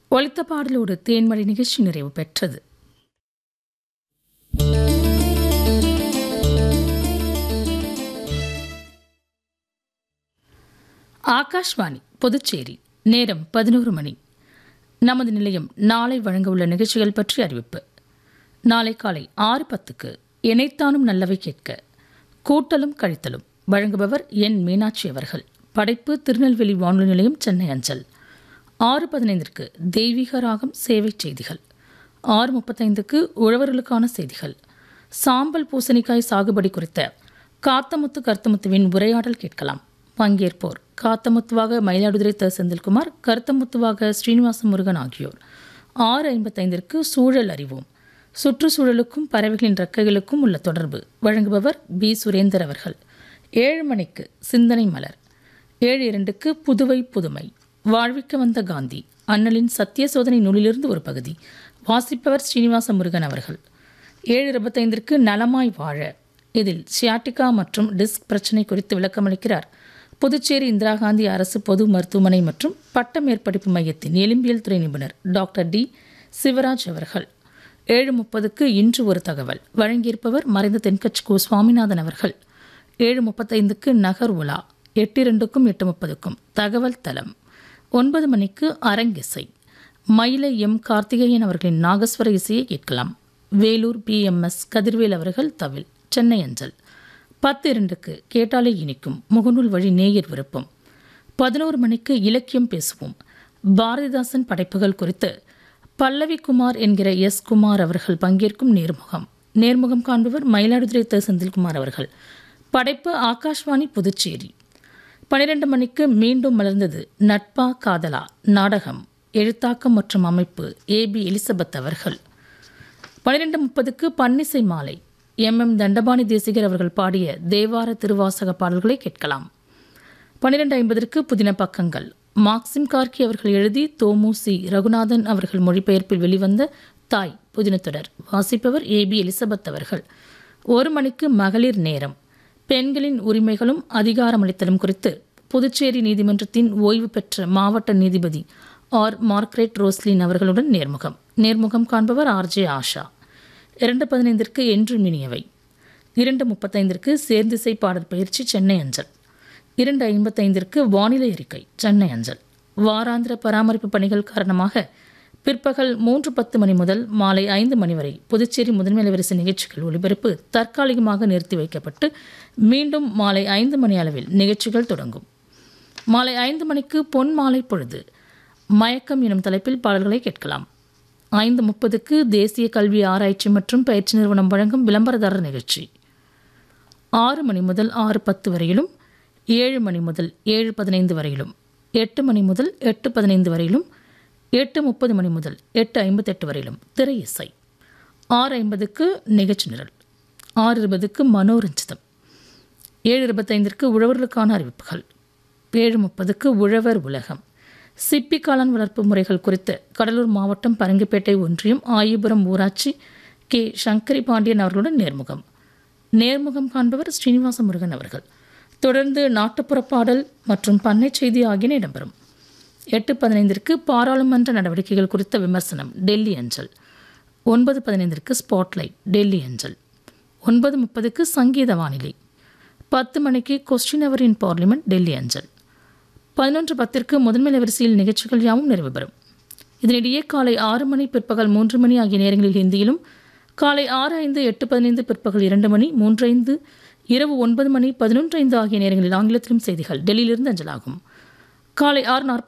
ஒலித்த பாடலோடு தேன்மழை நிகழ்ச்சி நிறைவு பெற்றது ஆகாஷ்வாணி புதுச்சேரி நேரம் பதினோரு மணி நமது நிலையம் நாளை வழங்க உள்ள நிகழ்ச்சிகள் பற்றி அறிவிப்பு நாளை காலை ஆறு பத்துக்கு இணைத்தானும் நல்லவை கேட்க கூட்டலும் கழித்தலும் வழங்குபவர் என் மீனாட்சி அவர்கள் படைப்பு திருநெல்வேலி வானொலி நிலையம் சென்னை அஞ்சல் ஆறு பதினைந்திற்கு தெய்வீக ராகம் சேவை செய்திகள் ஆறு முப்பத்தைந்துக்கு உழவர்களுக்கான செய்திகள் சாம்பல் பூசணிக்காய் சாகுபடி குறித்த காத்தமுத்து கருத்தமுத்துவின் உரையாடல் கேட்கலாம் பங்கேற்போர் காத்தமுத்துவாக மயிலாடுதுறை த செந்தில்குமார் கருத்தமுத்துவாக ஸ்ரீனிவாச முருகன் ஆகியோர் ஆறு ஐம்பத்தைந்திற்கு சூழல் அறிவோம் சுற்றுச்சூழலுக்கும் பறவைகளின் ரெக்கைகளுக்கும் உள்ள தொடர்பு வழங்குபவர் பி சுரேந்தர் அவர்கள் ஏழு மணிக்கு சிந்தனை மலர் ஏழு இரண்டுக்கு புதுவை புதுமை வாழ்விக்க வந்த காந்தி அண்ணலின் சத்திய சோதனை நூலிலிருந்து ஒரு பகுதி வாசிப்பவர் ஸ்ரீனிவாச முருகன் அவர்கள் ஏழு இருபத்தைந்திற்கு நலமாய் வாழ இதில் சியாட்டிகா மற்றும் டிஸ்க் பிரச்சினை குறித்து விளக்கமளிக்கிறார் புதுச்சேரி இந்திரா காந்தி அரசு பொது மருத்துவமனை மற்றும் பட்ட மேற்படிப்பு மையத்தின் எலும்பியல் துறை நிபுணர் டாக்டர் டி சிவராஜ் அவர்கள் ஏழு முப்பதுக்கு இன்று ஒரு தகவல் வழங்கியிருப்பவர் மறைந்த தென்கட்சி கோ சுவாமிநாதன் அவர்கள் ஏழு முப்பத்தைந்துக்கு நகர் உலா எட்டு இரண்டுக்கும் எட்டு முப்பதுக்கும் தகவல் தலம் ஒன்பது மணிக்கு அரங்கிசை மயிலை எம் கார்த்திகேயன் அவர்களின் நாகஸ்வர இசையை கேட்கலாம் வேலூர் பிஎம்எஸ் கதிர்வேல் அவர்கள் தவில் சென்னை அஞ்சல் பத்து இரண்டுக்கு கேட்டாலே இனிக்கும் முகநூல் வழி நேயர் விருப்பம் பதினோரு மணிக்கு இலக்கியம் பேசுவோம் பாரதிதாசன் படைப்புகள் குறித்து பல்லவி குமார் என்கிற எஸ் குமார் அவர்கள் பங்கேற்கும் நேர்முகம் நேர்முகம் காண்பவர் மயிலாடுதுறை த செந்தில்குமார் அவர்கள் படைப்பு ஆகாஷ்வாணி புதுச்சேரி பனிரெண்டு மணிக்கு மீண்டும் மலர்ந்தது நட்பா காதலா நாடகம் எழுத்தாக்கம் மற்றும் அமைப்பு ஏ பி எலிசபெத் அவர்கள் பன்னிரெண்டு முப்பதுக்கு பன்னிசை மாலை எம் எம் தண்டபாணி தேசிகர் அவர்கள் பாடிய தேவார திருவாசக பாடல்களை கேட்கலாம் பன்னிரெண்டு ஐம்பதற்கு புதின பக்கங்கள் மார்க்சிம் கார்கி அவர்கள் எழுதி தோமு சி ரகுநாதன் அவர்கள் மொழிபெயர்ப்பில் வெளிவந்த தாய் புதினத்தொடர் வாசிப்பவர் ஏ பி எலிசபெத் அவர்கள் ஒரு மணிக்கு மகளிர் நேரம் பெண்களின் உரிமைகளும் அதிகாரமளித்தலும் குறித்து புதுச்சேரி நீதிமன்றத்தின் ஓய்வு பெற்ற மாவட்ட நீதிபதி ஆர் மார்க்ரெட் ரோஸ்லின் அவர்களுடன் நேர்முகம் நேர்முகம் காண்பவர் ஆர்ஜே ஆஷா இரண்டு பதினைந்திற்கு என்று மினியவை இரண்டு முப்பத்தைந்திற்கு சேர்ந்திசை பாடல் பயிற்சி சென்னை அஞ்சல் இரண்டு ஐம்பத்தைந்திற்கு வானிலை அறிக்கை சென்னை அஞ்சல் வாராந்திர பராமரிப்பு பணிகள் காரணமாக பிற்பகல் மூன்று பத்து மணி முதல் மாலை ஐந்து மணி வரை புதுச்சேரி முதன்மை அலைவரிசை நிகழ்ச்சிகள் ஒளிபரப்பு தற்காலிகமாக நிறுத்தி வைக்கப்பட்டு மீண்டும் மாலை ஐந்து மணி அளவில் நிகழ்ச்சிகள் தொடங்கும் மாலை ஐந்து மணிக்கு பொன் மாலை பொழுது மயக்கம் எனும் தலைப்பில் பாடல்களை கேட்கலாம் ஐந்து முப்பதுக்கு தேசிய கல்வி ஆராய்ச்சி மற்றும் பயிற்சி நிறுவனம் வழங்கும் விளம்பரதாரர் நிகழ்ச்சி ஆறு மணி முதல் ஆறு பத்து வரையிலும் ஏழு மணி முதல் ஏழு பதினைந்து வரையிலும் எட்டு மணி முதல் எட்டு பதினைந்து வரையிலும் எட்டு முப்பது மணி முதல் எட்டு ஐம்பத்தெட்டு வரையிலும் திரை இசை ஆறு ஐம்பதுக்கு நிகழ்ச்சி நிரல் ஆறு இருபதுக்கு மனோரஞ்சிதம் ஏழு இருபத்தைந்திற்கு உழவர்களுக்கான அறிவிப்புகள் ஏழு முப்பதுக்கு உழவர் உலகம் சிப்பி காளான் வளர்ப்பு முறைகள் குறித்து கடலூர் மாவட்டம் பரங்கிப்பேட்டை ஒன்றியம் ஆயிபுரம் ஊராட்சி கே சங்கரி பாண்டியன் அவர்களுடன் நேர்முகம் நேர்முகம் காண்பவர் ஸ்ரீனிவாச முருகன் அவர்கள் தொடர்ந்து நாட்டுப்புற பாடல் மற்றும் பண்ணை செய்தி ஆகியன இடம்பெறும் எட்டு பதினைந்திற்கு பாராளுமன்ற நடவடிக்கைகள் குறித்த விமர்சனம் டெல்லி அஞ்சல் ஒன்பது பதினைந்திற்கு ஸ்பாட்லைட் டெல்லி அஞ்சல் ஒன்பது முப்பதுக்கு சங்கீத வானிலை பத்து மணிக்கு question hour in parliament Delhi அஞ்சல் பதினொன்று பத்திற்கு முதன்மை வரிசையில் நிகழ்ச்சிகள் யாவும் நிறைவு பெறும் இதனிடையே காலை ஆறு மணி பிற்பகல் மூன்று மணி ஆகிய நேரங்களில் ஹிந்தியிலும் காலை ஆறு ஐந்து எட்டு பதினைந்து பிற்பகல் இரண்டு மணி மூன்று ஐந்து இரவு ஒன்பது மணி பதினொன்று ஐந்து ஆகிய நேரங்களில் ஆங்கிலத்திலும் செய்திகள் டெல்லியிலிருந்து அஞ்சலாகும் காலை ஆறு நாற்பது